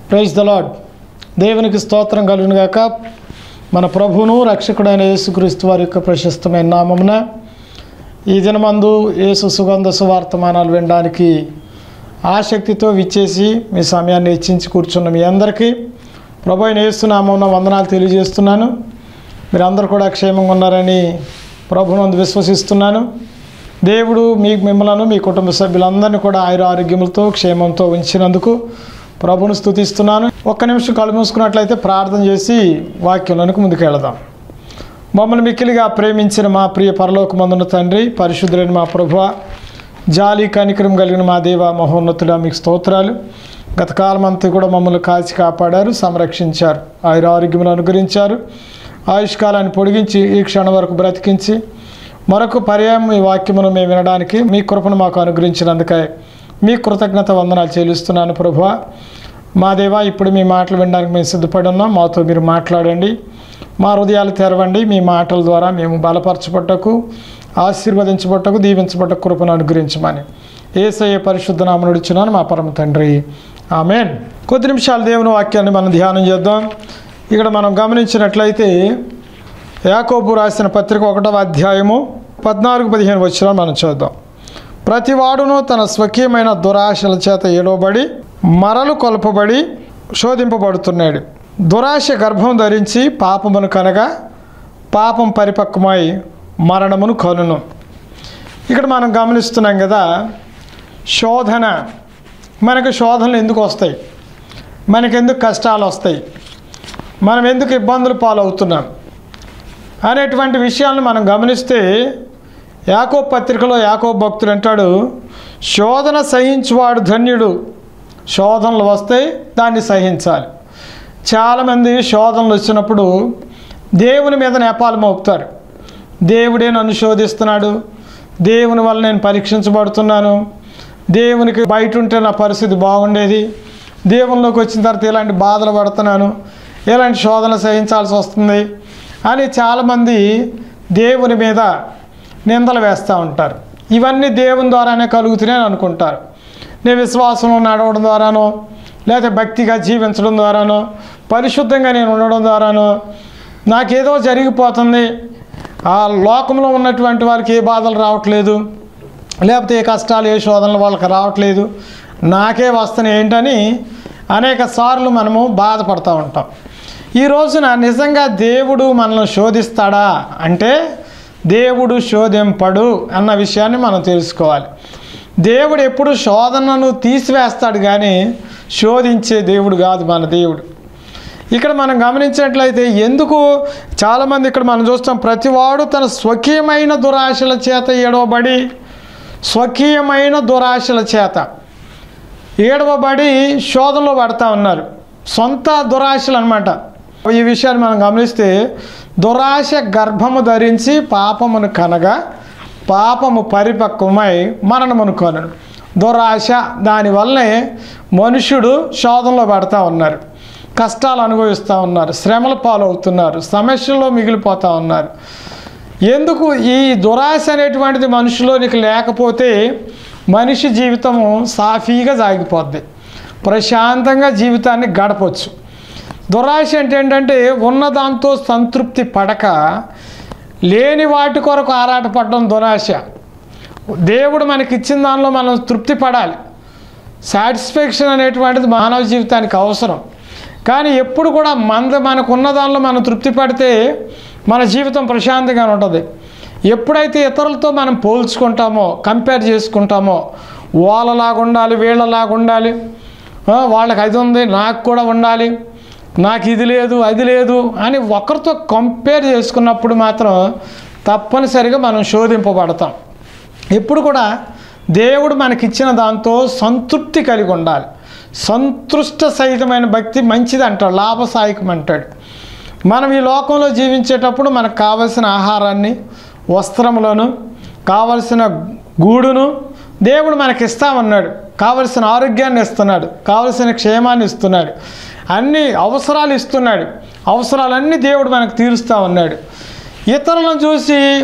praise the lord దేవునికి స్తోత్రం కలుగును గాక మన ప్రభువును రక్షకుడైన యేసుక్రీస్తు వారి యొక్క ప్రశస్తమైన నామమున ఈ దినమందు యేసు సుగంధ సువార్తమానాలు వినడానికి ఆసక్తితో విచ్చేసి మీ సమయాన్ని ఇచ్చించి కూర్చున్న మీ అందరికీ ప్రభు అయిన యేసునామమున వందనాలు తెలియజేస్తున్నాను మీరందరూ కూడా క్షేమంగా ఉన్నారని ప్రభునందు విశ్వసిస్తున్నాను దేవుడు మీ మిమ్మలను మీ కుటుంబ సభ్యులందరినీ కూడా ఆయుర ఆరోగ్యములతో క్షేమంతో ఉంచినందుకు ప్రభును స్తుతిస్తున్నాను ఒక్క నిమిషం కళ్ళు మూసుకున్నట్లయితే ప్రార్థన చేసి వాక్యంలోనికి ముందుకు వెళదాం మమ్మల్ని మిక్కిలిగా ప్రేమించిన మా ప్రియ పరలోకమందున తండ్రి పరిశుద్ధులైన మా ప్రభువ జాలి కనికరం కలిగిన మా దేవ మహోన్నతుడా మీకు స్తోత్రాలు గత కాలం అంతా కూడా మమ్మల్ని కాచి కాపాడారు సంరక్షించారు ఆయుర ఆరోగ్యములు అనుగ్రహించారు ఆయుష్కాలాన్ని పొడిగించి ఈ క్షణం వరకు బ్రతికించి మరొక పర్యాయం ఈ వాక్యమును మేము వినడానికి మీ కృపను మాకు అనుగ్రహించినందుకై మీ కృతజ్ఞత వందనాలు చెల్లిస్తున్నాను ప్రభువ మా దేవా ఇప్పుడు మీ మాటలు వినడానికి మేము సిద్ధపడి ఉన్నాం మాతో మీరు మాట్లాడండి మా హృదయాలు తెరవండి మీ మాటల ద్వారా మేము బలపరచబట్టకు ఆశీర్వదించబట్టకు దీవించబట్ట కృపను అనుగ్రహించమని ఏసయ్య పరిశుద్ధ నామను ఇచ్చినాను మా పరమ తండ్రి ఆమెన్ కొద్ది నిమిషాలు దేవుని వాక్యాన్ని మనం ధ్యానం చేద్దాం ఇక్కడ మనం గమనించినట్లయితే యాకోబు రాసిన పత్రిక ఒకటవ అధ్యాయము పద్నాలుగు పదిహేను వచ్చిన మనం చూద్దాం ప్రతివాడును తన స్వకీయమైన దురాశల చేత ఏడవబడి మరలు కొల్పబడి శోధింపబడుతున్నాడు దురాశ గర్భం ధరించి పాపమును కనగా పాపం పరిపక్వమై మరణమును కనును ఇక్కడ మనం గమనిస్తున్నాం కదా శోధన మనకు శోధనలు ఎందుకు వస్తాయి మనకెందుకు కష్టాలు వస్తాయి మనం ఎందుకు ఇబ్బందులు పాలవుతున్నాం అనేటువంటి విషయాలను మనం గమనిస్తే యాకో పత్రికలో యాకో భక్తుడు అంటాడు శోధన సహించువాడు ధన్యుడు శోధనలు వస్తే దాన్ని సహించాలి చాలామంది శోధనలు వచ్చినప్పుడు దేవుని మీద నేపాలు మోపుతారు దేవుడే నన్ను శోధిస్తున్నాడు దేవుని వల్ల నేను పరీక్షించబడుతున్నాను దేవునికి బయట ఉంటే నా పరిస్థితి బాగుండేది దేవునిలోకి వచ్చిన తర్వాత ఇలాంటి బాధలు పడుతున్నాను ఇలాంటి శోధన సహించాల్సి వస్తుంది అని చాలామంది దేవుని మీద నిందలు వేస్తూ ఉంటారు ఇవన్నీ దేవుని ద్వారానే కలుగుతున్నాయని అనుకుంటారు నేను విశ్వాసంలో నడవడం ద్వారానో లేకపోతే భక్తిగా జీవించడం ద్వారానో పరిశుద్ధంగా నేను ఉండడం ద్వారానో నాకేదో జరిగిపోతుంది ఆ లోకంలో ఉన్నటువంటి వారికి ఏ బాధలు రావట్లేదు లేకపోతే ఏ కష్టాలు ఏ శోధనలు వాళ్ళకి రావట్లేదు నాకే వస్తున్నాయి ఏంటని అనేక సార్లు మనము బాధపడుతూ ఉంటాం ఈ రోజున నిజంగా దేవుడు మనల్ని శోధిస్తాడా అంటే దేవుడు శోధింపడు అన్న విషయాన్ని మనం తెలుసుకోవాలి దేవుడు ఎప్పుడు శోధనను తీసివేస్తాడు కానీ శోధించే దేవుడు కాదు మన దేవుడు ఇక్కడ మనం గమనించినట్లయితే ఎందుకు చాలామంది ఇక్కడ మనం చూస్తాం ప్రతివాడు తన స్వకీయమైన దురాశల చేత ఏడవబడి స్వకీయమైన దురాశల చేత ఏడవబడి శోధనలో పడతా ఉన్నారు సొంత దురాశలు అనమాట ఈ విషయాన్ని మనం గమనిస్తే దురాశ గర్భము ధరించి పాపమును కనగా పాపము పరిపక్వమై మరణమును కొనను దురాశ దానివల్లనే మనుషుడు శోధనలో పడతా ఉన్నారు కష్టాలు అనుభవిస్తూ ఉన్నారు శ్రమల పాలవుతున్నారు సమస్యల్లో మిగిలిపోతూ ఉన్నారు ఎందుకు ఈ దురాశ అనేటువంటిది మనిషిలోనికి లేకపోతే మనిషి జీవితము సాఫీగా సాగిపోద్ది ప్రశాంతంగా జీవితాన్ని గడపవచ్చు దురాశ అంటే ఏంటంటే ఉన్న దాంతో సంతృప్తి పడక లేని వాటి కొరకు ఆరాటపడడం దురాశ దేవుడు మనకి ఇచ్చిన దానిలో మనం తృప్తి పడాలి సాటిస్ఫాక్షన్ అనేటువంటిది మానవ జీవితానికి అవసరం కానీ ఎప్పుడు కూడా మంద మనకు ఉన్న దానిలో మనం తృప్తి పడితే మన జీవితం ప్రశాంతంగా ఉంటుంది ఎప్పుడైతే ఇతరులతో మనం పోల్చుకుంటామో కంపేర్ చేసుకుంటామో వాళ్ళలాగా ఉండాలి వీళ్ళలాగా ఉండాలి ఆ, వాళ్ళకి అది ఉంది నాకు కూడా ఉండాలి నాకు ఇది లేదు అది లేదు అని ఒకరితో కంపేర్ చేసుకున్నప్పుడు మాత్రం తప్పనిసరిగా మనం శోధింపబడతాం ఎప్పుడు కూడా దేవుడు మనకిచ్చిన దాంతో సంతృప్తి కలిగి ఉండాలి సంతృష్ట సహితమైన భక్తి మంచిది అంటాడు లాభసాయకం అంటాడు మనం ఈ లోకంలో జీవించేటప్పుడు మనకు కావలసిన ఆహారాన్ని వస్త్రములను కావలసిన గూడును దేవుడు మనకి ఇస్తామన్నాడు కావలసిన ఆరోగ్యాన్ని ఇస్తున్నాడు కావలసిన క్షేమాన్ని ఇస్తున్నాడు అన్ని అవసరాలు ఇస్తున్నాడు అవసరాలన్నీ దేవుడు మనకు తీరుస్తా ఉన్నాడు ఇతరులను చూసి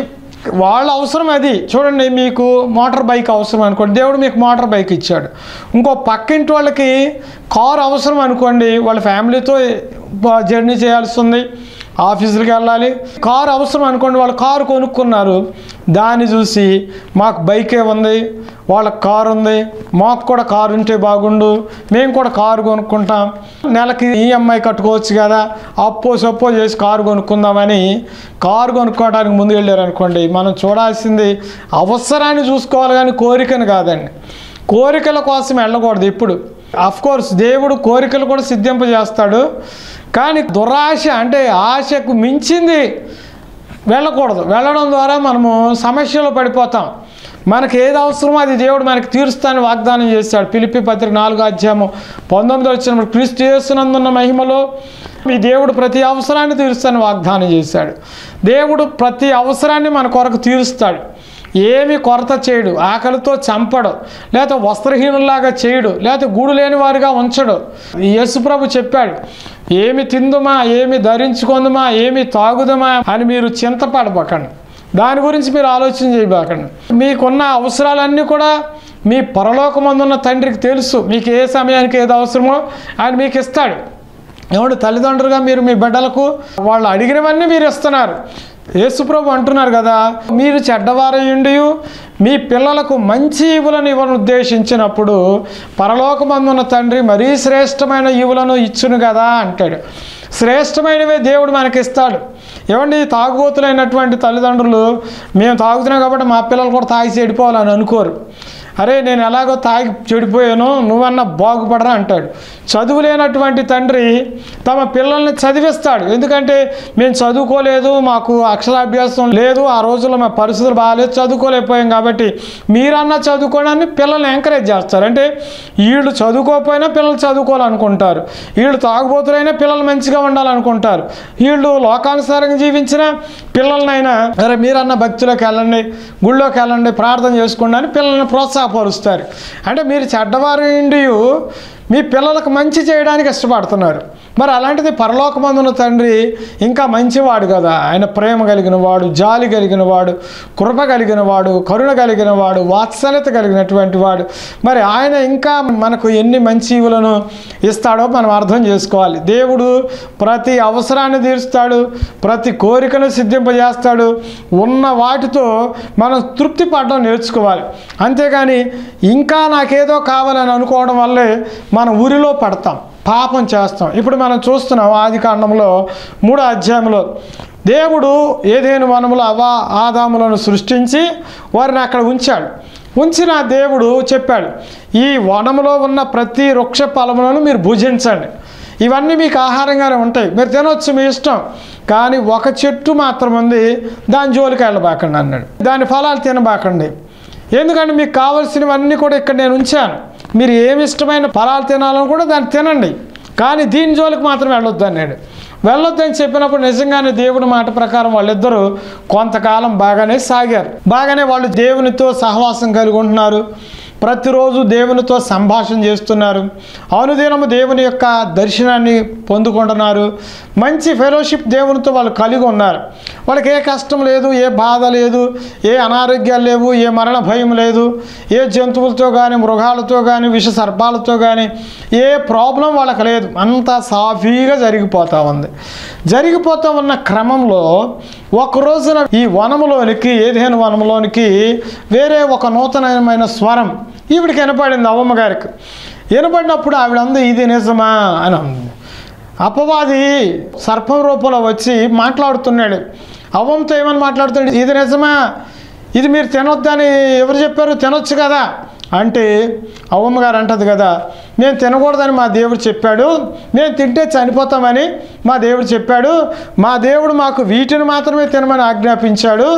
వాళ్ళ అవసరం అది చూడండి మీకు మోటార్ బైక్ అవసరం అనుకోండి దేవుడు మీకు మోటార్ బైక్ ఇచ్చాడు ఇంకో పక్కింటి వాళ్ళకి కారు అవసరం అనుకోండి వాళ్ళ ఫ్యామిలీతో బ- జర్నీ చేయాల్సి ఉంది ఆఫీసులకు వెళ్ళాలి కారు అవసరం అనుకోండి వాళ్ళు కారు కొనుక్కున్నారు దాన్ని చూసి మాకు బైకే ఉంది వాళ్ళకి కారు ఉంది మాకు కూడా కారు ఉంటే బాగుండు మేము కూడా కారు కొనుక్కుంటాం నెలకి ఈఎంఐ కట్టుకోవచ్చు కదా అప్పో సప్పో చేసి కారు కొనుక్కుందామని కారు కొనుక్కోవడానికి ముందు వెళ్ళారు అనుకోండి మనం చూడాల్సింది అవసరాన్ని చూసుకోవాలి కానీ కోరికను కాదండి కోరికల కోసం వెళ్ళకూడదు ఇప్పుడు అఫ్ కోర్స్ దేవుడు కోరికలు కూడా సిద్ధింపజేస్తాడు కానీ దురాశ అంటే ఆశకు మించింది వెళ్ళకూడదు వెళ్ళడం ద్వారా మనము సమస్యలో పడిపోతాం మనకి ఏది అవసరమో అది దేవుడు మనకి తీరుస్తానని వాగ్దానం చేశాడు పిలిపి పత్రిక నాలుగో అధ్యాయము పంతొమ్మిది వచ్చినప్పుడు క్రీస్తు చేస్తున్నందున్న మహిమలో మీ దేవుడు ప్రతి అవసరాన్ని తీరుస్తానని వాగ్దానం చేశాడు దేవుడు ప్రతి అవసరాన్ని మన కొరకు తీరుస్తాడు ఏమి కొరత చేయడు ఆకలితో చంపడు లేకపోతే వస్త్రహీనుల్లాగా చేయడు లేకపోతే గూడు లేని వారిగా ఉంచడు యేసుప్రభు చెప్పాడు ఏమి తిందుమా ఏమి ధరించుకుందుమా ఏమి తాగుదమా అని మీరు చింతపడబకండి దాని గురించి మీరు ఆలోచన చేయబాకండి మీకున్న అవసరాలన్నీ కూడా మీ పరలోకమందున్న తండ్రికి తెలుసు మీకు ఏ సమయానికి ఏది అవసరమో ఆయన మీకు ఇస్తాడు ఏమంటే తల్లిదండ్రులుగా మీరు మీ బిడ్డలకు వాళ్ళు అడిగినవన్నీ మీరు ఇస్తున్నారు యేసుప్రభు అంటున్నారు కదా మీరు చెడ్డవారయుండి మీ పిల్లలకు మంచి ఈవులను ఇవ్వను ఉద్దేశించినప్పుడు పరలోకమందున్న తండ్రి మరీ శ్రేష్టమైన ఈవులను ఇచ్చును కదా అంటాడు శ్రేష్టమైనవే దేవుడు మనకి ఇస్తాడు ఏమండి తాగుబోతులైనటువంటి తల్లిదండ్రులు మేము తాగుతున్నాం కాబట్టి మా పిల్లలు కూడా తాగి చెడిపోవాలని అనుకోరు అరే నేను ఎలాగో తాగి చెడిపోయాను నువ్వన్నా బాగుపడరా అంటాడు చదువు లేనటువంటి తండ్రి తమ పిల్లల్ని చదివిస్తాడు ఎందుకంటే మేము చదువుకోలేదు మాకు అక్షరాభ్యాసం లేదు ఆ రోజుల్లో మా పరిస్థితులు బాగాలేదు చదువుకోలేకపోయాం కాబట్టి మీరన్నా చదువుకోవడాన్ని పిల్లల్ని ఎంకరేజ్ చేస్తారు అంటే వీళ్ళు చదువుకోకపోయినా పిల్లలు చదువుకోవాలనుకుంటారు వీళ్ళు తాగుబోతులైనా పిల్లలు మంచిగా ఉండాలనుకుంటారు వీళ్ళు లోకానుసారంగా జీవించిన పిల్లలనైనా అరే మీరన్నా భక్తిలోకి వెళ్ళండి గుళ్ళోకి వెళ్ళండి ప్రార్థన చేసుకోండి అని పిల్లల్ని ప్రోత్సాహపరుస్తారు అంటే మీరు చెడ్డవారు ఇండి మీ పిల్లలకు మంచి చేయడానికి ఇష్టపడుతున్నారు మరి అలాంటిది పరలోకమందున తండ్రి ఇంకా మంచివాడు కదా ఆయన ప్రేమ కలిగిన వాడు జాలి కలిగిన వాడు కృప కలిగిన వాడు కరుణ కలిగిన వాడు వాత్సల్యత కలిగినటువంటి వాడు మరి ఆయన ఇంకా మనకు ఎన్ని మంచి ఈవులను ఇస్తాడో మనం అర్థం చేసుకోవాలి దేవుడు ప్రతి అవసరాన్ని తీరుస్తాడు ప్రతి కోరికను సిద్ధింపజేస్తాడు ఉన్న వాటితో మనం తృప్తి పడడం నేర్చుకోవాలి అంతేగాని ఇంకా నాకేదో కావాలని అనుకోవడం వల్లే మనం ఊరిలో పడతాం పాపం చేస్తాం ఇప్పుడు మనం చూస్తున్నాం ఆది కాండంలో మూడో అధ్యాయంలో దేవుడు ఏదేను వనములో అవా ఆదాములను సృష్టించి వారిని అక్కడ ఉంచాడు ఉంచిన దేవుడు చెప్పాడు ఈ వనములో ఉన్న ప్రతి వృక్ష ఫలములను మీరు భుజించండి ఇవన్నీ మీకు ఆహారంగానే ఉంటాయి మీరు తినొచ్చు మీ ఇష్టం కానీ ఒక చెట్టు మాత్రం ఉంది దాని జోలికి వెళ్ళబాకండి అన్నాడు దాని ఫలాలు తినబాకండి ఎందుకంటే మీకు కావలసినవన్నీ కూడా ఇక్కడ నేను ఉంచాను మీరు ఏమి ఇష్టమైన ఫలాలు తినాలని కూడా దాన్ని తినండి కానీ దీని జోలికి మాత్రం వెళ్ళొద్దు అన్నాడు వెళ్ళొద్దని చెప్పినప్పుడు నిజంగానే దేవుడి మాట ప్రకారం వాళ్ళిద్దరూ కొంతకాలం బాగానే సాగారు బాగానే వాళ్ళు దేవునితో సహవాసం కలిగి ఉంటున్నారు ప్రతిరోజు దేవునితో సంభాషణ చేస్తున్నారు అనుదినము దేవుని యొక్క దర్శనాన్ని పొందుకుంటున్నారు మంచి ఫెలోషిప్ దేవునితో వాళ్ళు కలిగి ఉన్నారు వాళ్ళకి ఏ కష్టం లేదు ఏ బాధ లేదు ఏ అనారోగ్యాలు లేవు ఏ మరణ భయం లేదు ఏ జంతువులతో కానీ మృగాలతో కానీ విష సర్పాలతో కానీ ఏ ప్రాబ్లం వాళ్ళకి లేదు అంతా సాఫీగా జరిగిపోతూ ఉంది జరిగిపోతూ ఉన్న క్రమంలో ఒక రోజున ఈ వనములోనికి ఏదైనా వనములోనికి వేరే ఒక నూతనమైన స్వరం ఈవిడికి వినపడింది అవ్వమ్మ గారికి వినపడినప్పుడు ఆవిడ అంది ఇది నిజమా అని అంది అపవాది సర్పం రూపంలో వచ్చి మాట్లాడుతున్నాడు అవ్వంతో ఏమని మాట్లాడుతున్నాడు ఇది నిజమా ఇది మీరు తినొద్దని ఎవరు చెప్పారు తినొచ్చు కదా అంటే అవ్వమ్మ గారు అంటది కదా మేము తినకూడదని మా దేవుడు చెప్పాడు మేము తింటే చనిపోతామని మా దేవుడు చెప్పాడు మా దేవుడు మాకు వీటిని మాత్రమే తినమని ఆజ్ఞాపించాడు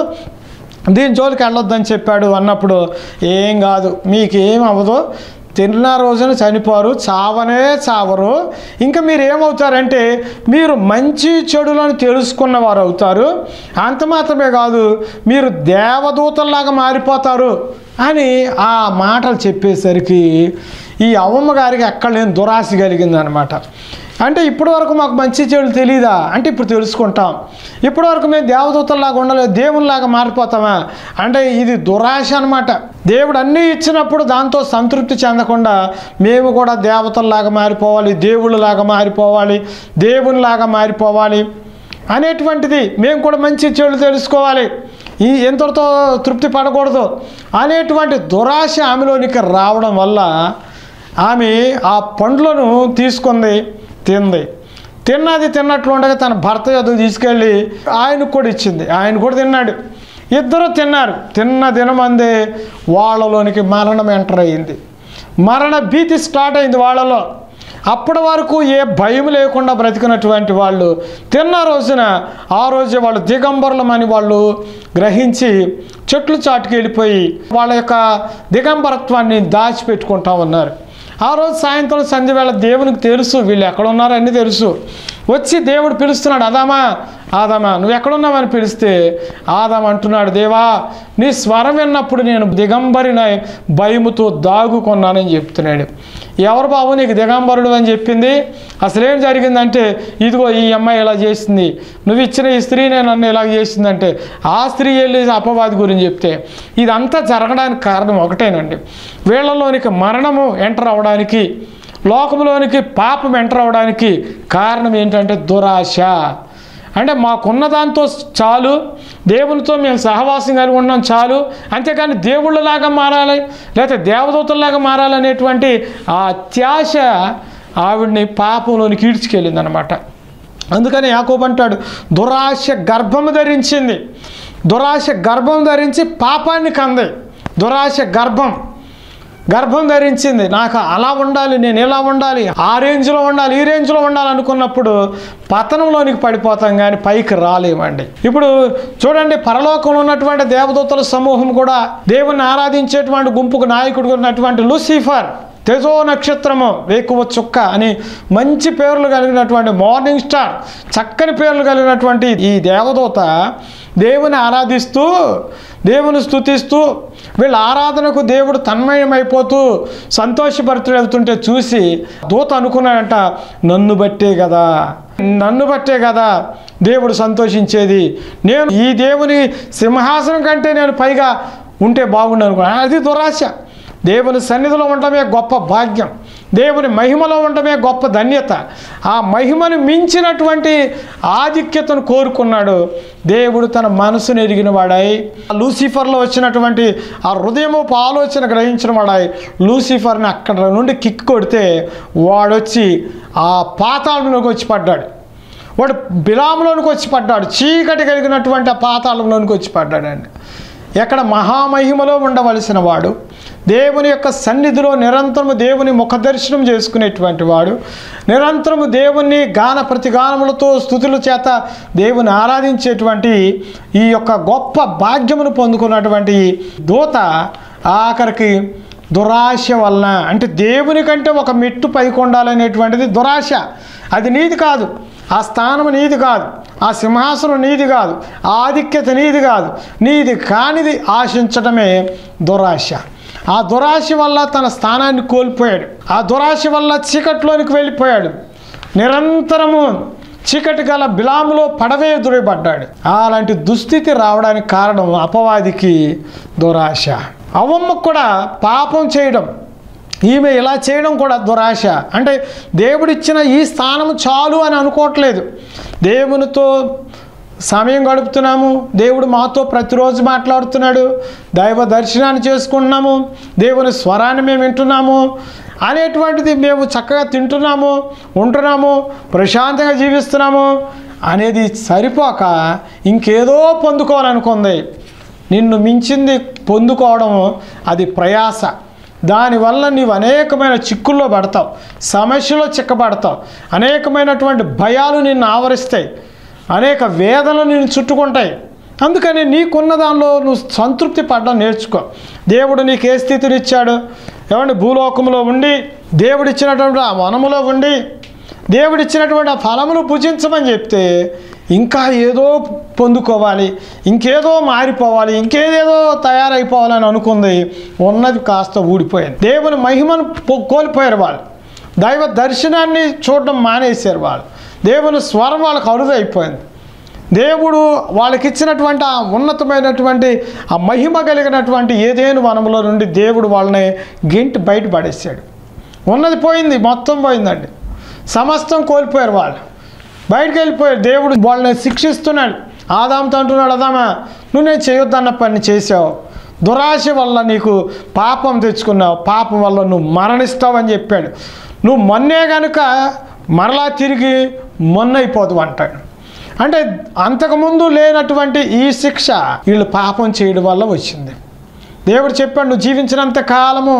దీని జోలికి వెళ్ళొద్దని చెప్పాడు అన్నప్పుడు ఏం కాదు మీకేం అవ్వదు తిన్న రోజున చనిపోరు చావనే చావరు ఇంకా మీరు ఏమవుతారంటే మీరు మంచి చెడులను తెలుసుకున్న వారు అవుతారు అంత మాత్రమే కాదు మీరు దేవదూతల్లాగా మారిపోతారు అని ఆ మాటలు చెప్పేసరికి ఈ అవ్వమ్మ గారికి ఎక్కడ లేని దురాశ కలిగిందనమాట అంటే ఇప్పటి వరకు మాకు మంచి చెడు తెలియదా అంటే ఇప్పుడు తెలుసుకుంటాం ఇప్పటి వరకు మేము దేవదూతల్లాగా ఉండలేదు దేవునిలాగా మారిపోతామా అంటే ఇది దురాశ అనమాట దేవుడు అన్నీ ఇచ్చినప్పుడు దాంతో సంతృప్తి చెందకుండా మేము కూడా దేవతల్లాగా మారిపోవాలి దేవుళ్ళలాగా మారిపోవాలి దేవునిలాగా మారిపోవాలి అనేటువంటిది మేము కూడా మంచి చెడు తెలుసుకోవాలి ఈ ఎంతటితో తృప్తి పడకూడదు అనేటువంటి దురాశ ఆమెలోనికి రావడం వల్ల ఆమె ఆ పండ్లను తీసుకుంది తింది తిన్నది తిన్నట్లు ఉండగా తన భర్త యొద్దకు తీసుకెళ్ళి ఆయనకు కూడా ఇచ్చింది ఆయన కూడా తిన్నాడు ఇద్దరు తిన్నారు తిన్న దినమందే వాళ్ళలోనికి మరణం ఎంటర్ అయ్యింది మరణ భీతి స్టార్ట్ అయింది వాళ్ళలో అప్పటి వరకు ఏ భయం లేకుండా బ్రతికినటువంటి వాళ్ళు తిన్న రోజున ఆ రోజే వాళ్ళు దిగంబరులమని వాళ్ళు గ్రహించి చెట్లు చాటుకు వెళ్ళిపోయి వాళ్ళ యొక్క దిగంబరత్వాన్ని దాచిపెట్టుకుంటా ఉన్నారు ఆ రోజు సాయంత్రం సంధ్య వేళ దేవునికి తెలుసు వీళ్ళు ఎక్కడ ఉన్నారో అన్నీ తెలుసు వచ్చి దేవుడు పిలుస్తున్నాడు అదామా ఆదామా నువ్వు ఎక్కడున్నావని పిలిస్తే ఆదాం అంటున్నాడు దేవా నీ స్వరం విన్నప్పుడు నేను దిగంబరిన భయముతో దాగుకున్నానని చెప్తున్నాడు ఎవరు బాబు నీకు దిగంబరుడు అని చెప్పింది అసలేం జరిగిందంటే ఇదిగో ఈ అమ్మాయి ఇలా చేసింది నువ్వు ఇచ్చిన ఈ స్త్రీనే నన్ను ఇలా చేసిందంటే ఆ స్త్రీ వెళ్ళి అపవాది గురించి చెప్తే ఇదంతా జరగడానికి కారణం ఒకటేనండి వీళ్ళలోనికి మరణము ఎంటర్ అవ్వడానికి లోకంలోనికి పాపం ఎంటర్ అవ్వడానికి కారణం ఏంటంటే దురాశ అంటే మాకున్న దాంతో చాలు దేవునితో మేము సహవాసం కలిగి ఉన్నాం చాలు అంతేకాని దేవుళ్ళలాగా మారాలి లేకపోతే దేవదూతల్లాగా మారాలనేటువంటి ఆ అత్యాశ ఆవిడ్ని పాపంలోనికి ఈడ్చుకెళ్ళింది అనమాట అందుకని యాకోబు అంటాడు దురాశ గర్భము ధరించింది దురాశ గర్భం ధరించి పాపాన్ని కంది దురాశ గర్భం గర్భం ధరించింది నాకు అలా ఉండాలి నేను ఇలా ఉండాలి ఆ రేంజ్లో ఉండాలి ఈ రేంజ్లో ఉండాలి అనుకున్నప్పుడు పతనంలోనికి పడిపోతాం కానీ పైకి రాలేమండి ఇప్పుడు చూడండి పరలోకంలో ఉన్నటువంటి దేవదూతల సమూహం కూడా దేవుని ఆరాధించేటువంటి గుంపుకు నాయకుడు ఉన్నటువంటి లూసిఫర్ తెజో నక్షత్రము వేకువ చుక్క అని మంచి పేర్లు కలిగినటువంటి మార్నింగ్ స్టార్ చక్కని పేర్లు కలిగినటువంటి ఈ దేవదూత దేవుని ఆరాధిస్తూ దేవుని స్తుతిస్తూ వీళ్ళ ఆరాధనకు దేవుడు తన్మయమైపోతూ సంతోషభరితుడు వెళ్తుంటే చూసి దూత అనుకున్నాడంట నన్ను బట్టే కదా నన్ను బట్టే కదా దేవుడు సంతోషించేది నేను ఈ దేవుని సింహాసనం కంటే నేను పైగా ఉంటే బాగుండు అనుకున్నాను అది దురాశ దేవుని సన్నిధిలో ఉండటమే గొప్ప భాగ్యం దేవుని మహిమలో ఉండటమే గొప్ప ధన్యత ఆ మహిమను మించినటువంటి ఆధిక్యతను కోరుకున్నాడు దేవుడు తన మనసును ఎరిగిన వాడాయి లూసిఫర్లో వచ్చినటువంటి ఆ హృదయమోపు ఆలోచన గ్రహించిన వాడాయి లూసిఫర్ని అక్కడ నుండి కిక్ కొడితే వాడొచ్చి ఆ పాతాళంలోకి వచ్చి పడ్డాడు వాడు బిలాంలోనికి వచ్చి పడ్డాడు చీకటి కలిగినటువంటి ఆ పాతాళంలోనికి వచ్చి పడ్డాడండి ఎక్కడ మహామహిమలో ఉండవలసిన వాడు దేవుని యొక్క సన్నిధిలో నిరంతరము దేవుని ముఖ దర్శనం చేసుకునేటువంటి వాడు నిరంతరము దేవుని గాన ప్రతిగానములతో స్థుతుల చేత దేవుని ఆరాధించేటువంటి ఈ యొక్క గొప్ప భాగ్యమును పొందుకున్నటువంటి దూత ఆఖరికి దురాశ వలన అంటే దేవుని కంటే ఒక మెట్టు పైకి ఉండాలనేటువంటిది దురాశ అది నీది కాదు ఆ స్థానం నీది కాదు ఆ సింహాసనం నీది కాదు ఆ ఆధిక్యత నీది కాదు నీది కానిది ఆశించడమే దురాశ ఆ దురాశ వల్ల తన స్థానాన్ని కోల్పోయాడు ఆ దురాశ వల్ల చీకట్లోనికి వెళ్ళిపోయాడు నిరంతరము చీకటి గల బిలాములో పడవే దుడిపడ్డాడు అలాంటి దుస్థితి రావడానికి కారణం అపవాదికి దురాశ అవ్వమ్మకు కూడా పాపం చేయడం ఈమె ఇలా చేయడం కూడా దురాశ అంటే దేవుడిచ్చిన ఈ స్థానం చాలు అని అనుకోవట్లేదు దేవునితో సమయం గడుపుతున్నాము దేవుడు మాతో ప్రతిరోజు మాట్లాడుతున్నాడు దైవ దర్శనాన్ని చేసుకుంటున్నాము దేవుని స్వరాన్ని మేము వింటున్నాము అనేటువంటిది మేము చక్కగా తింటున్నాము ఉంటున్నాము ప్రశాంతంగా జీవిస్తున్నాము అనేది సరిపోక ఇంకేదో పొందుకోవాలనుకుంది నిన్ను మించింది పొందుకోవడం అది ప్రయాస దానివల్ల నీవు అనేకమైన చిక్కుల్లో పడతావు సమస్యలో చిక్కబడతావు అనేకమైనటువంటి భయాలు నిన్ను ఆవరిస్తాయి అనేక వేదనలు నిన్ను చుట్టుకుంటాయి అందుకని నీకున్న దానిలో నువ్వు సంతృప్తి పడడం నేర్చుకో దేవుడు నీకు ఏ స్థితిని ఇచ్చాడు ఏమంటే భూలోకంలో ఉండి దేవుడిచ్చినటువంటి ఆ వనములో ఉండి దేవుడిచ్చినటువంటి ఆ ఫలములు భుజించమని చెప్తే ఇంకా ఏదో పొందుకోవాలి ఇంకేదో మారిపోవాలి ఇంకేదేదో తయారైపోవాలని అనుకుంది ఉన్నది కాస్త ఊడిపోయింది దేవుని మహిమను పో- కోల్పోయారు వాళ్ళు దైవ దర్శనాన్ని చూడడం మానేశారు వాళ్ళు దేవుని స్వరం వాళ్ళకు అరుదైపోయింది దేవుడు వాళ్ళకి ఇచ్చినటువంటి ఆ ఉన్నతమైనటువంటి ఆ మహిమ కలిగినటువంటి ఏదేను వనంలో నుండి దేవుడు వాళ్ళని గెంటి బయట పడేశాడు ఉన్నది పోయింది మొత్తం పోయిందండి సమస్తం కోల్పోయారు వాళ్ళు బయటకు వెళ్ళిపోయారు దేవుడు వాళ్ళని శిక్షిస్తున్నాడు ఆదాంతో అంటున్నాడు అదామా నువ్వు నేను చేయొద్దన్న పని చేసావు దురాశ వల్ల నీకు పాపం తెచ్చుకున్నావు పాపం వల్ల నువ్వు మరణిస్తావని చెప్పాడు నువ్వు మొన్నే కనుక మరలా తిరిగి మొన్నైపోదు అంటాడు అంటే అంతకుముందు లేనటువంటి ఈ శిక్ష వీళ్ళు పాపం చేయడం వల్ల వచ్చింది దేవుడు చెప్పాడు నువ్వు జీవించినంత కాలము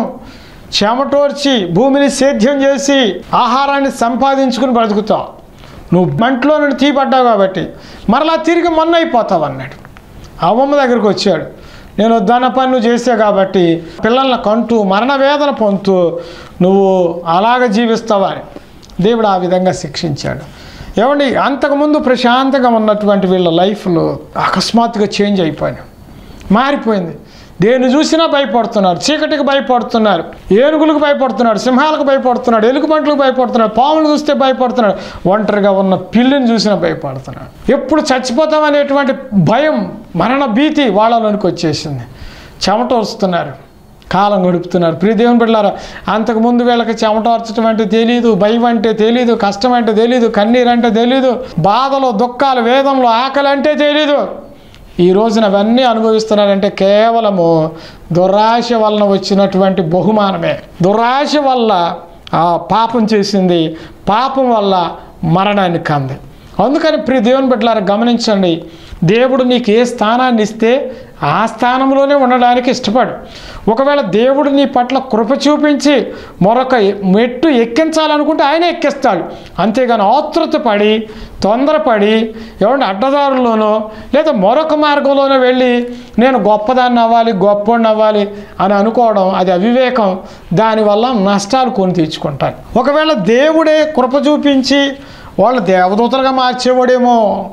చెమటోర్చి భూమిని సేద్యం చేసి ఆహారాన్ని సంపాదించుకుని బ్రతుకుతావు నువ్వు మంట్లో నుండి తీపడ్డావు కాబట్టి మరలా తిరిగి మొన్న అయిపోతావు అన్నాడు అమ్మమ్మ దగ్గరికి వచ్చాడు నేను వద్దన్న పని నువ్వు చేసావు కాబట్టి పిల్లల్ని కంటూ మరణ వేదన పొందుతూ నువ్వు అలాగ జీవిస్తావా అని దేవుడు ఆ విధంగా శిక్షించాడు ఏమండి అంతకుముందు ప్రశాంతంగా ఉన్నటువంటి వీళ్ళ లైఫ్లో అకస్మాత్తుగా చేంజ్ అయిపోయినాయి మారిపోయింది దేన్ని చూసినా భయపడుతున్నారు చీకటికి భయపడుతున్నారు ఏనుగులకు భయపడుతున్నాడు సింహాలకు భయపడుతున్నాడు ఎలుగుబంట్లకు భయపడుతున్నాడు పాములు చూస్తే భయపడుతున్నాడు ఒంటరిగా ఉన్న పిల్లిని చూసినా భయపడుతున్నాడు ఎప్పుడు చచ్చిపోతామనేటువంటి భయం మరణ భీతి వాళ్ళలోనికి వచ్చేసింది చెమట వస్తున్నారు కాలం గడుపుతున్నారు ప్రియ దేవుని బిడ్డారా అంతకుముందు వీళ్ళకి చెమటార్చడం అంటే తెలియదు భయం అంటే తెలియదు కష్టం అంటే తెలియదు కన్నీరు అంటే తెలియదు బాధలు దుఃఖాలు వేదంలో ఆకలి అంటే తెలీదు ఈ రోజున అవన్నీ అనుభవిస్తున్నారంటే కేవలము దురాశ వలన వచ్చినటువంటి బహుమానమే దురాశ వల్ల ఆ పాపం చేసింది పాపం వల్ల మరణాన్ని కంది అందుకని ప్రియ దేవుని బిడ్డలారా గమనించండి దేవుడు నీకు ఏ స్థానాన్ని ఇస్తే ఆ స్థానంలోనే ఉండడానికి ఇష్టపడు ఒకవేళ దేవుడు నీ పట్ల కృప చూపించి మరొక మెట్టు ఎక్కించాలనుకుంటే ఆయన ఎక్కిస్తాడు అంతేగాని ఆతృత పడి తొందరపడి ఏమంటే అడ్డదారుల్లోనో లేదా మరొక మార్గంలోనో వెళ్ళి నేను గొప్పదాన్ని అవ్వాలి గొప్పవాడిని అవ్వాలి అని అనుకోవడం అది అవివేకం దానివల్ల నష్టాలు కొని తెచ్చుకుంటాను ఒకవేళ దేవుడే కృప చూపించి వాళ్ళు దేవదూతలుగా మార్చేవాడేమో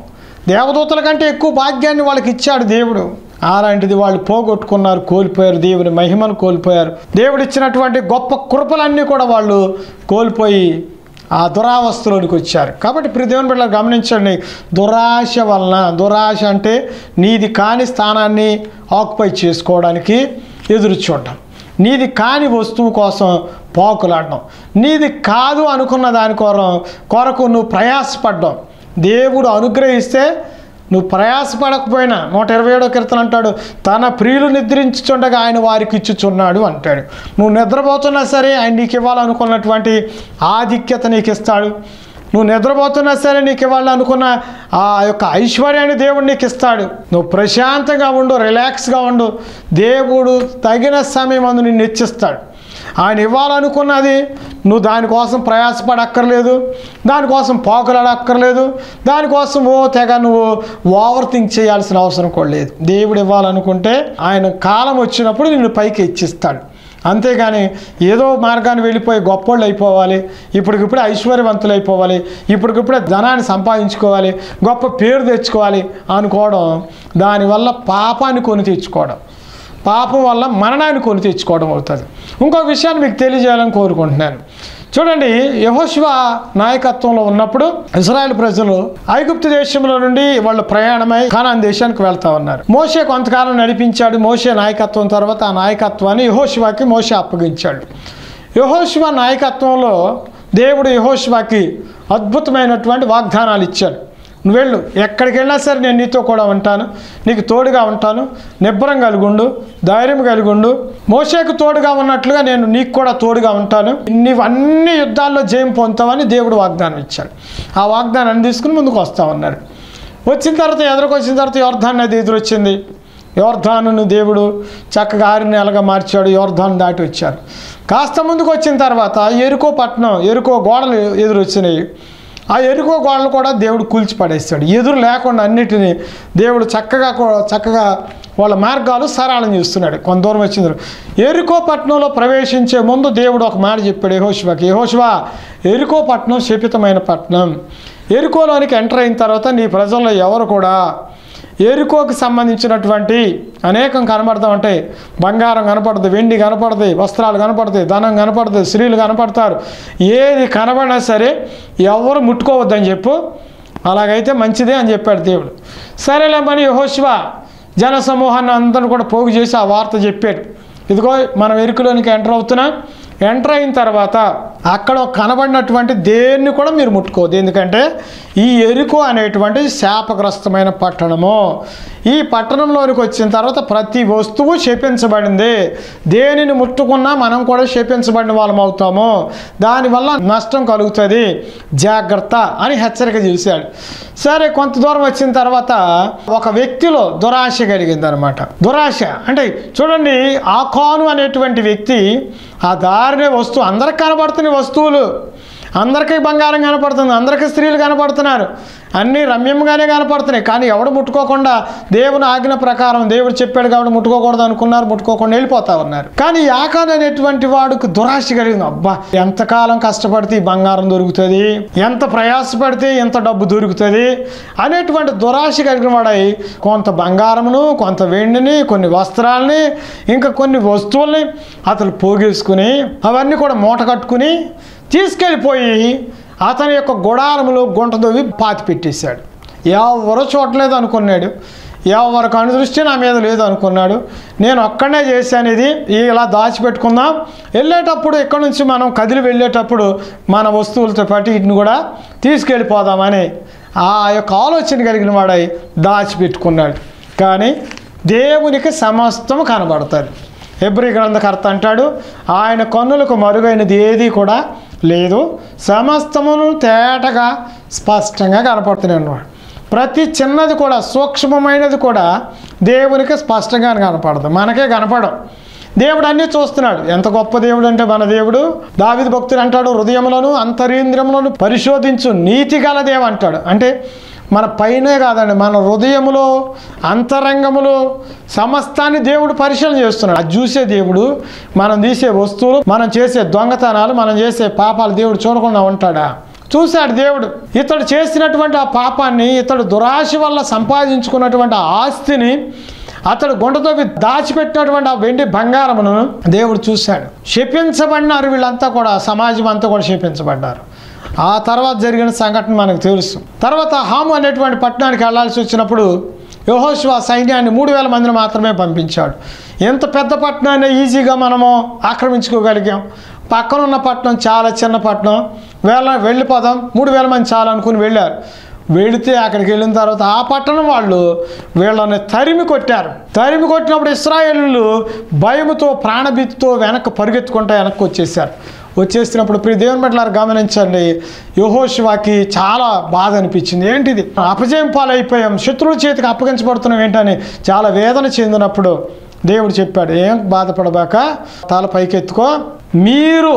దేవదూతల కంటే ఎక్కువ భాగ్యాన్ని వాళ్ళకి ఇచ్చాడు దేవుడు అలాంటిది వాళ్ళు పోగొట్టుకున్నారు కోల్పోయారు దేవుని మహిమను కోల్పోయారు దేవుడు ఇచ్చినటువంటి గొప్ప కృపలన్నీ కూడా వాళ్ళు కోల్పోయి ఆ దురావస్థలోనికి వచ్చారు కాబట్టి ప్రియ దేవుని బిడ్డలు గమనించండి దురాశ వలన దురాశ అంటే నీది కాని స్థానాన్ని ఆక్యుపై చేసుకోవడానికి ఎదురు చూడటం నీది కాని వస్తువు కోసం పాకులాడడం నీది కాదు అనుకున్న దాని కొరం కొరకు నువ్వు ప్రయాసపడ్డం దేవుడు అనుగ్రహిస్తే నువ్వు ప్రయాసపడకపోయినా నూట ఇరవై ఏడో కీర్తన అంటాడు తన ప్రియులు నిద్రించుచుండగా ఆయన వారికి ఇచ్చుచున్నాడు అంటాడు నువ్వు నిద్రపోతున్నా సరే ఆయన నీకు ఇవ్వాలనుకున్నటువంటి ఆధిక్యత నీకు ఇస్తాడు నువ్వు నిద్రపోతున్నా సరే నీకు ఇవ్వాలనుకున్న ఆ యొక్క ఐశ్వర్యాన్ని దేవుడు నీకు ఇస్తాడు నువ్వు ప్రశాంతంగా ఉండు రిలాక్స్గా ఉండు దేవుడు తగిన సమయం అందు నిన్ను హెచ్చిస్తాడు ఆయన ఇవ్వాలనుకున్నది నువ్వు దానికోసం ప్రయాసపడక్కర్లేదు దానికోసం పోకలాడక్కర్లేదు దానికోసం ఓ తెగ నువ్వు ఓవర్ థింక్ చేయాల్సిన అవసరం కూడా లేదు దేవుడు ఇవ్వాలనుకుంటే ఆయన కాలం వచ్చినప్పుడు నిన్ను పైకి హెచ్చిస్తాడు అంతేగాని ఏదో మార్గాన్ని వెళ్ళిపోయి గొప్పోళ్ళు అయిపోవాలి ఇప్పటికిప్పుడే ఐశ్వర్యవంతులు అయిపోవాలి ఇప్పటికిప్పుడే ధనాన్ని సంపాదించుకోవాలి గొప్ప పేరు తెచ్చుకోవాలి అనుకోవడం దానివల్ల పాపాన్ని కొని తెచ్చుకోవడం పాపం వల్ల మరణాన్ని కొని తెచ్చుకోవడం అవుతుంది ఇంకో విషయాన్ని మీకు తెలియజేయాలని కోరుకుంటున్నాను చూడండి యహోశివ నాయకత్వంలో ఉన్నప్పుడు ఇజ్రాయెల్ ప్రజలు ఐగుప్తు దేశంలో నుండి వాళ్ళు ప్రయాణమై ఖానాన్ దేశానికి వెళ్తా ఉన్నారు మోషే కొంతకాలం నడిపించాడు మోషే నాయకత్వం తర్వాత ఆ నాయకత్వాన్ని యహోశివాకి మోషే అప్పగించాడు యహోశివ నాయకత్వంలో దేవుడు యహోశివాకి అద్భుతమైనటువంటి వాగ్దానాలు ఇచ్చాడు నువ్వు వెళ్ళు ఎక్కడికి వెళ్ళినా సరే నేను నీతో కూడా ఉంటాను నీకు తోడుగా ఉంటాను నిబ్బరం కలిగుండు ధైర్యం కలిగుండు మోసేకు తోడుగా ఉన్నట్లుగా నేను నీకు కూడా తోడుగా ఉంటాను నీవు అన్ని యుద్ధాల్లో జయం పొందుతావని దేవుడు వాగ్దానం ఇచ్చాడు ఆ వాగ్దానాన్ని తీసుకుని ముందుకు వస్తామన్నారు వచ్చిన తర్వాత ఎదురుకొచ్చిన తర్వాత యోర్ధాన్ నది ఎదురొచ్చింది యోర్ధానును దేవుడు చక్కగా ఆరు నెలగా మార్చాడు యోర్ధాను దాటి వచ్చారు కాస్త ముందుకు వచ్చిన తర్వాత ఎరుకో పట్టణం ఎరుకో గోడలు ఎదురొచ్చినాయి ఆ ఎరుకో గోడలు కూడా దేవుడు కూల్చి పడేస్తాడు ఎదురు లేకుండా అన్నిటినీ దేవుడు చక్కగా కూ- చక్కగా వాళ్ళ మార్గాలు సరళం చేస్తున్నాడు కొంత దూరం వచ్చిన తర్వాత ఎరుకో పట్టణంలో ప్రవేశించే ముందు దేవుడు ఒక మాట చెప్పాడు యహోశివాకి యహోశివా ఎరుకో పట్టణం శపితమైన పట్టణం ఎరుకోలోనికి ఎంటర్ అయిన తర్వాత నీ ప్రజల్లో ఎవరు కూడా ఎరుకోకి సంబంధించినటువంటి అనేకం కనపడతా ఉంటాయి బంగారం కనపడుతుంది వెండి కనపడుతుంది వస్త్రాలు కనపడతాయి ధనం కనపడుతుంది స్త్రీలు కనపడతారు ఏది కనబడినా సరే ఎవరు ముట్టుకోవద్దని చెప్పు అలాగైతే మంచిదే అని చెప్పాడు దేవుడు సరేలే మరి యెహోషువ జన సమూహాన్ని అందరిని కూడా పోగు చేసి ఆ వార్త చెప్పాడు ఇదిగో మనం ఎరుకులోనికి ఎంటర్ అవుతున్నాం ఎంటర్ అయిన తర్వాత అక్కడ కనబడినటువంటి దేన్ని కూడా మీరు ముట్టుకోవద్దు ఎందుకంటే ఈ ఎరుకు అనేటువంటి శాపగ్రస్తమైన పట్టణము ఈ పట్టణంలోనికి వచ్చిన తర్వాత ప్రతి వస్తువు శపించబడింది దేనిని ముట్టుకున్నా మనం కూడా శపించబడిన వాళ్ళం అవుతాము దానివల్ల నష్టం కలుగుతుంది జాగ్రత్త అని హెచ్చరిక చేశాడు సరే కొంత దూరం వచ్చిన తర్వాత ఒక వ్యక్తిలో దురాశ కలిగింది అనమాట దురాశ అంటే చూడండి ఆ కాను అనేటువంటి వ్యక్తి ఆ దారినే వస్తువు అందరికి కనబడుతున్న వస్తువులు అందరికీ బంగారం కనపడుతుంది అందరికీ స్త్రీలు కనపడుతున్నారు అన్నీ రమ్యంగానే కనపడుతున్నాయి కానీ ఎవడు ముట్టుకోకుండా దేవుని ఆజ్ఞ ప్రకారం దేవుడు చెప్పాడు కాబట్టి ముట్టుకోకూడదు అనుకున్నారు ముట్టుకోకుండా వెళ్ళిపోతా ఉన్నారు కానీ యాకాన్ అనేటువంటి వాడికి దురాశ కలిగింది అబ్బా ఎంతకాలం కష్టపడితే ఈ బంగారం దొరుకుతుంది ఎంత ప్రయాసపడితే ఎంత డబ్బు దొరుకుతుంది అనేటువంటి దురాశ కలిగిన వాడై కొంత బంగారమును కొంత వెండిని కొన్ని వస్త్రాలని ఇంకా కొన్ని వస్తువుల్ని అతను పోగేసుకుని అవన్నీ కూడా మూట కట్టుకుని తీసుకెళ్ళిపోయి అతని యొక్క గుడారములో గుంట దొవ్వి పాతి పెట్టేశాడు ఎవరు చూడలేదు అనుకున్నాడు ఎవరి కనుదృష్టి నా మీద లేదు అనుకున్నాడు నేను ఒక్కడే చేశాను ఇది ఇలా దాచిపెట్టుకుందాం వెళ్ళేటప్పుడు ఇక్కడ నుంచి మనం కదిలి వెళ్ళేటప్పుడు మన వస్తువులతో పాటు వీటిని కూడా తీసుకెళ్ళిపోదామని ఆ యొక్క ఆలోచన కలిగిన వాడై దాచిపెట్టుకున్నాడు కానీ దేవునికి సమస్తం కనబడతాడు ఎబ్రి గ్రంథకర్త అంటాడు ఆయన కన్నులకు మరుగైనది ఏది కూడా లేదు సమస్తమును తేటగా స్పష్టంగా కనపడుతున్నాయి అన్నమాట ప్రతి చిన్నది కూడా సూక్ష్మమైనది కూడా దేవునికి స్పష్టంగా కనపడదు మనకే కనపడం దేవుడు అన్నీ చూస్తున్నాడు ఎంత గొప్ప దేవుడు అంటే మన దేవుడు దావిది భక్తుడు అంటాడు హృదయములను అంతరీంద్రియములను పరిశోధించు నీతి గల దేవ అంటాడు అంటే మన పైనే కాదండి మన హృదయములో అంతరంగములో సమస్తాన్ని దేవుడు పరిశీలన చేస్తున్నాడు అది చూసే దేవుడు మనం తీసే వస్తువులు మనం చేసే దొంగతనాలు మనం చేసే పాపాలు దేవుడు చూడకుండా ఉంటాడా చూశాడు దేవుడు ఇతడు చేసినటువంటి ఆ పాపాన్ని ఇతడు దురాశ వల్ల సంపాదించుకున్నటువంటి ఆ ఆస్తిని అతడు గుంటతో దాచిపెట్టినటువంటి ఆ వెండి బంగారమును దేవుడు చూశాడు శపించబడినారు వీళ్ళంతా కూడా సమాజం అంతా కూడా శపించబడ్డారు ఆ తర్వాత జరిగిన సంఘటన మనకు తెలుసు తర్వాత హాము అనేటువంటి పట్టణానికి వెళ్ళాల్సి వచ్చినప్పుడు యహోశివ సైన్యాన్ని మూడు వేల మందిని మాత్రమే పంపించాడు ఎంత పెద్ద పట్టణాన్ని ఈజీగా మనము ఆక్రమించుకోగలిగాం పక్కన ఉన్న పట్టణం చాలా చిన్న పట్టణం వేళ వెళ్ళిపోదాం మూడు వేల మంది చాలా అనుకుని వెళ్ళారు వెళితే అక్కడికి వెళ్ళిన తర్వాత ఆ పట్టణం వాళ్ళు వీళ్ళని తరిమి కొట్టారు తరిమి కొట్టినప్పుడు ఇస్రాయేళ్ళు భయముతో ప్రాణభీతితో వెనక్కి పరిగెత్తుకుంటా వెనక్కి వచ్చేసారు వచ్చేసినప్పుడు ప్రియ దేవుని పట్ల గమనించండి యహోశివాకి చాలా బాధ అనిపించింది ఏంటిది అపజయం పాలైపోయాం శత్రువుల చేతికి అప్పగించబడుతున్నాం ఏంటని చాలా వేదన చెందినప్పుడు దేవుడు చెప్పాడు ఏం బాధపడబాక తల పైకెత్తుకో మీరు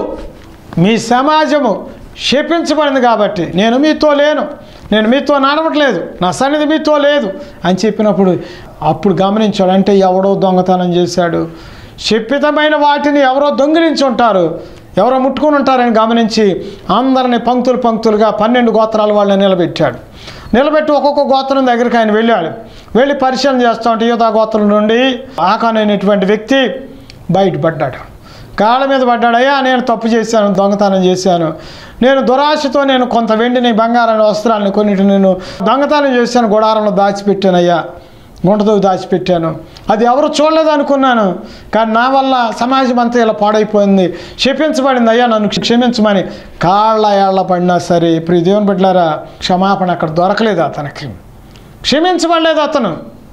మీ సమాజము శపించబడింది కాబట్టి నేను మీతో లేను నేను మీతో నడవట్లేదు నా సన్నిధి మీతో లేదు అని చెప్పినప్పుడు అప్పుడు గమనించాడు అంటే ఎవడో దొంగతనం చేశాడు శపితమైన వాటిని ఎవరో దొంగిలించి ఉంటారు ఎవరో ముట్టుకొని ఉంటారని గమనించి అందరిని పంక్తులు పంక్తులుగా పన్నెండు గోత్రాల వాళ్ళని నిలబెట్టాడు నిలబెట్టి ఒక్కొక్క గోత్రం దగ్గరికి ఆయన వెళ్ళాడు వెళ్ళి పరిశీలన చేస్తూ ఉంటే యూదా గోత్రం నుండి ఆకానైనటువంటి వ్యక్తి బయటపడ్డాడు కాళ్ళ మీద పడ్డాడయ్యా నేను తప్పు చేశాను దొంగతనం చేశాను నేను దురాశతో నేను కొంత వెండిని బంగారాన్ని వస్త్రాలను కొన్నిటి నేను దొంగతనం చేశాను గుడారంలో దాచిపెట్టానయ్యా గుంటతో దాచిపెట్టాను అది ఎవరు చూడలేదు అనుకున్నాను కానీ నా వల్ల సమాజం అంతా ఇలా పాడైపోయింది క్షమించబడింది అయ్యా నన్ను క్షమించమని కాళ్ళ ఏళ్ళ పడినా సరే ఇప్పుడు ఈ దేవుని బిడ్డలారా క్షమాపణ అక్కడ దొరకలేదు అతనికి క్షమించబడలేదు అతను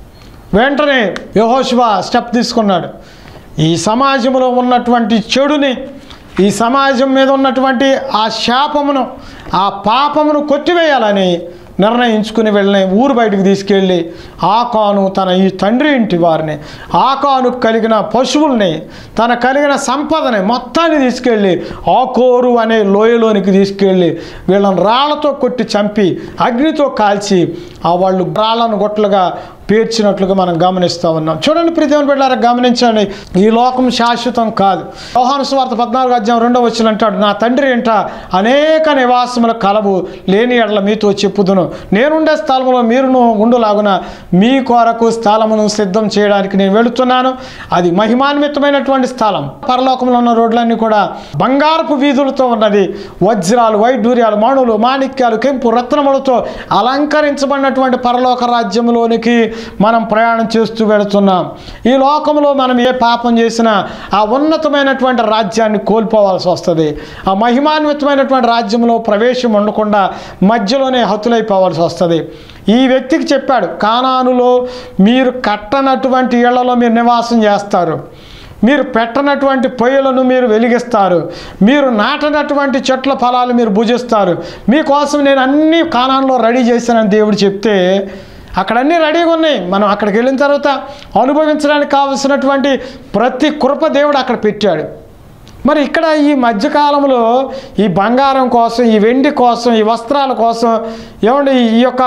వెంటనే యహోశివ స్టెప్ తీసుకున్నాడు ఈ సమాజంలో ఉన్నటువంటి చెడుని ఈ సమాజం మీద ఉన్నటువంటి ఆ శాపమును ఆ పాపమును కొట్టివేయాలని నిర్ణయించుకుని వెళ్ళిన ఊరు బయటకు తీసుకెళ్ళి ఆకాను తన ఈ తండ్రి ఇంటి వారిని ఆకాను కలిగిన పశువుల్ని తన కలిగిన సంపదని మొత్తాన్ని తీసుకెళ్ళి ఆకోరు అనే లోయలోనికి తీసుకెళ్ళి వీళ్ళని రాళ్లతో కొట్టి చంపి అగ్నితో కాల్చి ఆ వాళ్ళు రాళ్ళను గొట్టలుగా పేర్చినట్లుగా మనం గమనిస్తూ ఉన్నాం చూడండి ప్రీతిని బిడ్డారా గమనించండి ఈ లోకం శాశ్వతం కాదు యోహాను సువార్త పద్నాలుగు అధ్యాయం రెండో వచ్చిన అంటాడు నా తండ్రి ఏంట అనేక నివాసముల కలవు లేని ఎడల మీతో చెప్పుదును నేనుండే స్థలంలో మీరును ఉండులాగున మీ కొరకు స్థలమును సిద్ధం చేయడానికి నేను వెళుతున్నాను అది మహిమాన్వితమైనటువంటి స్థలం పరలోకంలో ఉన్న రోడ్లన్నీ కూడా బంగారపు వీధులతో ఉన్నది వజ్రాలు వైడూర్యాలు మణులు మాణిక్యాలు కెంపు రత్నములతో అలంకరించబడినటువంటి పరలోక రాజ్యంలోనికి మనం ప్రయాణం చేస్తూ వెళుతున్నాం ఈ లోకంలో మనం ఏ పాపం చేసినా ఆ ఉన్నతమైనటువంటి రాజ్యాన్ని కోల్పోవాల్సి వస్తుంది ఆ మహిమాన్వితమైనటువంటి రాజ్యంలో ప్రవేశం ఉండకుండా మధ్యలోనే హతులైపోవాల్సి వస్తుంది ఈ వ్యక్తికి చెప్పాడు కానానులో మీరు కట్టనటువంటి ఇళ్లలో మీరు నివాసం చేస్తారు మీరు పెట్టనటువంటి పొయ్యలను మీరు వెలిగిస్తారు మీరు నాటనటువంటి చెట్ల ఫలాలు మీరు భుజిస్తారు మీకోసం నేను అన్ని కాలాల్లో రెడీ చేశానని దేవుడు చెప్తే అక్కడ అన్నీ రెడీగా ఉన్నాయి మనం అక్కడికి వెళ్ళిన తర్వాత అనుభవించడానికి కావలసినటువంటి ప్రతి కృప దేవుడు అక్కడ పెట్టాడు మరి ఇక్కడ ఈ మధ్యకాలంలో ఈ బంగారం కోసం ఈ వెండి కోసం ఈ వస్త్రాల కోసం ఏమండి ఈ యొక్క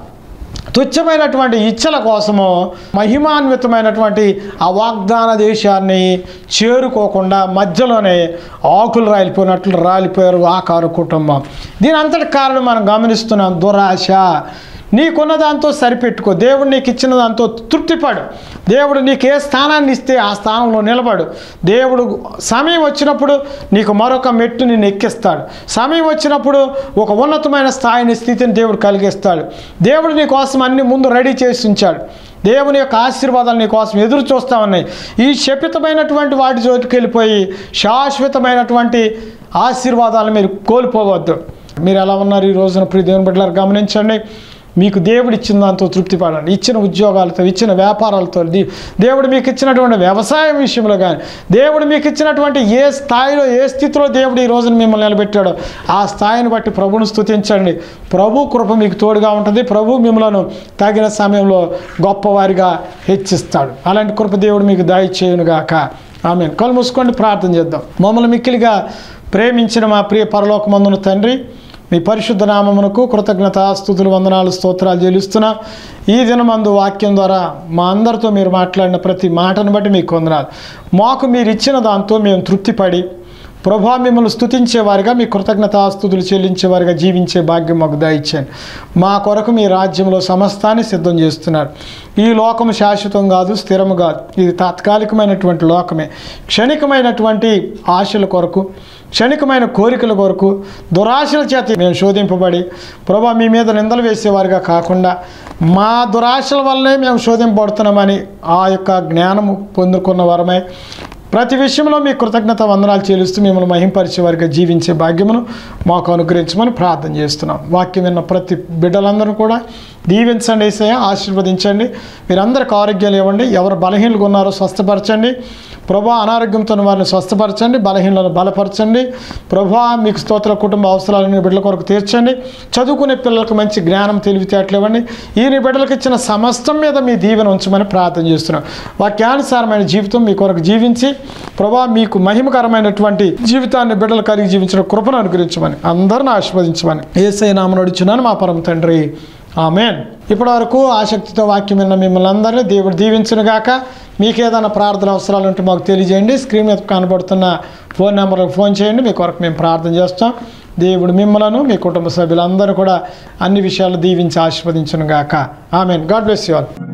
తుచ్చమైనటువంటి ఇచ్చల కోసము మహిమాన్వితమైనటువంటి ఆ వాగ్దాన దేశాన్ని చేరుకోకుండా మధ్యలోనే ఆకులు రాలిపోయినట్లు రాలిపోయారు ఆకారు కుటుంబం దీని అంతటి కారణం మనం గమనిస్తున్నాం దురాశ నీకున్న దాంతో సరిపెట్టుకో దేవుడు నీకు ఇచ్చిన దాంతో తృప్తిపడు దేవుడు నీకు ఏ స్థానాన్ని ఇస్తే ఆ స్థానంలో నిలబడు దేవుడు సమయం వచ్చినప్పుడు నీకు మరొక మెట్టు నిన్ను ఎక్కిస్తాడు సమయం వచ్చినప్పుడు ఒక ఉన్నతమైన స్థాయిని స్థితిని దేవుడు కలిగిస్తాడు దేవుడు నీ కోసం అన్ని ముందు రెడీ చేసి ఉంచాడు దేవుని యొక్క ఆశీర్వాదాలు నీ కోసం ఎదురు చూస్తూ ఉన్నాయి ఈ శపితమైనటువంటి వాటి చోటుకి వెళ్ళిపోయి శాశ్వతమైనటువంటి ఆశీర్వాదాలు మీరు కోల్పోవద్దు మీరు ఎలా ఉన్నారు ఈ రోజున ప్రియ దేవుని బిడ్డలారు గమనించండి మీకు దేవుడు ఇచ్చిన దాంతో తృప్తి పడండి ఇచ్చిన ఉద్యోగాలతో ఇచ్చిన వ్యాపారాలతో ది- దేవుడు మీకు ఇచ్చినటువంటి వ్యవసాయం విషయంలో కానీ దేవుడు మీకు ఇచ్చినటువంటి ఏ స్థాయిలో ఏ స్థితిలో దేవుడు ఈ రోజున మిమ్మల్ని నిలబెట్టాడో ఆ స్థాయిని బట్టి ప్రభుని స్తుతించండి ప్రభు కృప మీకు తోడుగా ఉంటుంది ప్రభు మిమ్మల్ని తగిన సమయంలో గొప్పవారిగా హెచ్చిస్తాడు అలాంటి కృప దేవుడు మీకు దయచేయునుగాక ఆమె కళ్ళు మూసుకోండి ప్రార్థన చేద్దాం మమ్మల్ని మిక్కిలిగా ప్రేమించిన మా ప్రియ పరలోకమందున తండ్రి మీ పరిశుద్ధ నామమునకు కృతజ్ఞత స్థుతులు వందనాలు స్తోత్రాలు చెల్లిస్తున్నా ఈ దినమందు వాక్యం ద్వారా మా అందరితో మీరు మాట్లాడిన ప్రతి మాటను బట్టి మీకు వందనాలు మాకు మీరు ఇచ్చిన దాంతో మేము తృప్తిపడి ప్రభా మిమ్మల్ని స్తుతించేవారిగా మీ కృతజ్ఞతాస్తుతులు చెల్లించేవారిగా జీవించే భాగ్యం మాకు దయచేయండి మా కొరకు మీ రాజ్యంలో సమస్తాన్ని సిద్ధం చేస్తున్నారు ఈ లోకము శాశ్వతం కాదు స్థిరము కాదు ఇది తాత్కాలికమైనటువంటి లోకమే క్షణికమైనటువంటి ఆశల కొరకు క్షణికమైన కోరికల కొరకు దురాశల చేత మేము శోధింపబడి ప్రభా మీ మీద నిందలు వేసేవారిగా కాకుండా మా దురాశల వల్లే మేము శోధింపబడుతున్నామని ఆ యొక్క జ్ఞానము పొందుకున్న వరమై ప్రతి విషయంలో మీ కృతజ్ఞత వందనాలు చెల్లిస్తూ మిమ్మల్ని మహింపరిచే వారిగా జీవించే భాగ్యమును మాకు అనుగ్రహించమని ప్రార్థన చేస్తున్నాం వాక్యం విన్న ప్రతి బిడ్డలందరూ కూడా దీవించండి ఏసయ్య ఆశీర్వదించండి మీరందరికి ఆరోగ్యాలు ఇవ్వండి ఎవరు బలహీనలుగా ఉన్నారో స్వస్థపరచండి ప్రభా అనారోగ్యంతో ఉన్న వారిని స్వస్థపరచండి బలహీనలను బలపరచండి ప్రభా మీకు స్తోత్ర కుటుంబ అవసరాలను బిడ్డల కొరకు తీర్చండి చదువుకునే పిల్లలకు మంచి జ్ఞానం తెలివితేటలు ఇవ్వండి ఈ నీ బిడ్డలకు ఇచ్చిన సమస్తం మీద మీ దీవెన ఉంచమని ప్రార్థన చేస్తున్నాం వాక్యానుసారమైన జీవితం మీ కొరకు జీవించి ప్రభా మీకు మహిమకరమైనటువంటి జీవితాన్ని బిడ్డలు కలిగి జీవించిన కృపను అనుగ్రహించమని అందరిని ఆశీర్వదించమని ఏసై నామను అడుచున్నాను మా పరమ తండ్రి ఆమెన్ ఇప్పటి వరకు ఆసక్తితో వాక్యం విన్న మిమ్మల్ని అందరినీ దేవుడు దీవించును గాక మీకు ఏదైనా ప్రార్థన అవసరాలు ఉంటే మాకు తెలియజేయండి స్క్రీన్ మీద కనబడుతున్న ఫోన్ నెంబర్కి ఫోన్ చేయండి మీ కొరకు మేము ప్రార్థన చేస్తాం దేవుడు మిమ్మలను మీ కుటుంబ సభ్యులందరూ కూడా అన్ని విషయాలు దీవించి ఆశీర్వదించును గాక amen God bless you all